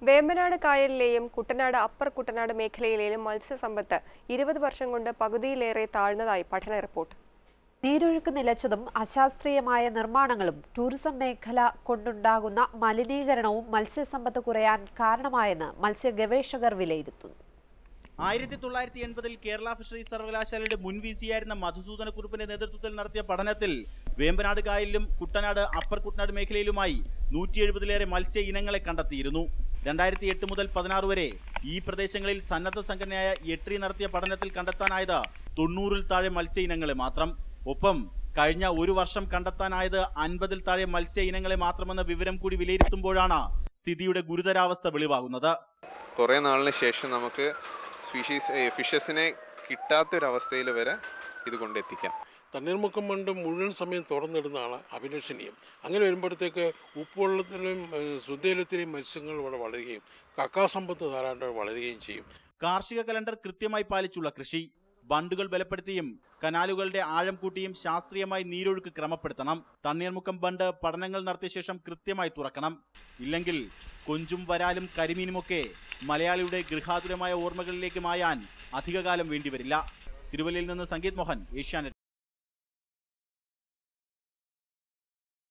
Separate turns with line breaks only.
വേമ്പനാട് കായലിലെയും കുട്ടനാട് അപ്പർ കുട്ടനാട് മേഖലയിലെയും മത്സ്യസമ്പത്ത് ഇരുപത് വർഷം കൊണ്ട് പകുതിയിലേറെ താഴ്ന്നതായി പഠന റിപ്പോർട്ട്
നീരൊഴുക്ക് നിലച്ചതും അശാസ്ത്രീയമായ നിർമ്മാണങ്ങളും ടൂറിസം മേഖല കൊണ്ടുണ്ടാകുന്ന മലിനീകരണവും മത്സ്യസമ്പത്ത് കുറയാൻ കാരണമായെന്ന് മത്സ്യ ഗവേഷകർ വിലയിരുത്തുന്നു
ആയിരത്തി തൊള്ളായിരത്തി എൺപതിൽ കേരള ഫിഷറീസ് സർവകലാശാലയുടെ മുൻ വി സിയായിരുന്ന മധുസൂദന കുറുപ്പിന്റെ നേതൃത്വത്തിൽ നടത്തിയ പഠനത്തിൽ വേമ്പനാട് കായലിലും കുട്ടനാട് അപ്പർ കുട്ടനാട് മേഖലയിലുമായി നൂറ്റി എഴുപതിലേറെ മത്സ്യ ഇനങ്ങളെ കണ്ടെത്തിയിരുന്നു രണ്ടായിരത്തി എട്ട് മുതൽ പതിനാറ് വരെ ഈ പ്രദേശങ്ങളിൽ സന്നദ്ധ സംഘടനയായ എട്രി നടത്തിയ പഠനത്തിൽ കണ്ടെത്താനായത് തൊണ്ണൂറിൽ താഴെ മത്സ്യ ഇനങ്ങളെ മാത്രം ഒപ്പം കഴിഞ്ഞ ഒരു വർഷം കണ്ടെത്താനായത് അൻപതിൽ താഴെ മത്സ്യ ഇനങ്ങളെ മാത്രമെന്ന വിവരം കൂടി വിലയിരുത്തുമ്പോഴാണ് സ്ഥിതിയുടെ ഗുരുതരാവസ്ഥ വെളിവാകുന്നത്
കുറേ നാളിന് ശേഷം നമുക്ക് സ്പീഷീസ് ഫിഷസിനെ കിട്ടാത്തൊരവസ്ഥയിൽ വരെ ഇത് കൊണ്ടെത്തിക്കാം
തണ്ണീർമുക്കം ബണ്ട് മുഴുവൻ സമയം തുറന്നിടുന്നതാണ് അഭിലഷണീയം അങ്ങനെ വരുമ്പോഴത്തേക്ക് ഉപ്പുവെള്ളത്തിലും ഏഹ്, ശുദ്ധജലത്തിലെയും മത്സ്യങ്ങൾ ഇവിടെ വളരുകയും കക്കാസമ്പത്ത് ധാരാളം വളരുകയും ചെയ്യും
കാർഷിക കലണ്ടർ കൃത്യമായി പാലിച്ചുള്ള കൃഷി ബണ്ടുകൾ ബലപ്പെടുത്തിയും കനാലുകളുടെ ആഴം കൂട്ടിയും ശാസ്ത്രീയമായി നീരൊഴുക്ക് ക്രമപ്പെടുത്തണം തണ്ണീർമുക്കം ബണ്ട് പഠനങ്ങൾ നടത്തിയ ശേഷം കൃത്യമായി തുറക്കണം ഇല്ലെങ്കിൽ കൊഞ്ചും വരാലും കരിമീനുമൊക്കെ മലയാളിയുടെ ഗൃഹാതുരമായ ഓർമ്മകളിലേക്ക് മായാൻ അധികകാലം വേണ്ടിവരില്ല തിരുവല്ലയിൽ നിന്ന് സംഗീത് മോഹൻ ഏഷ്യാനെറ്റ്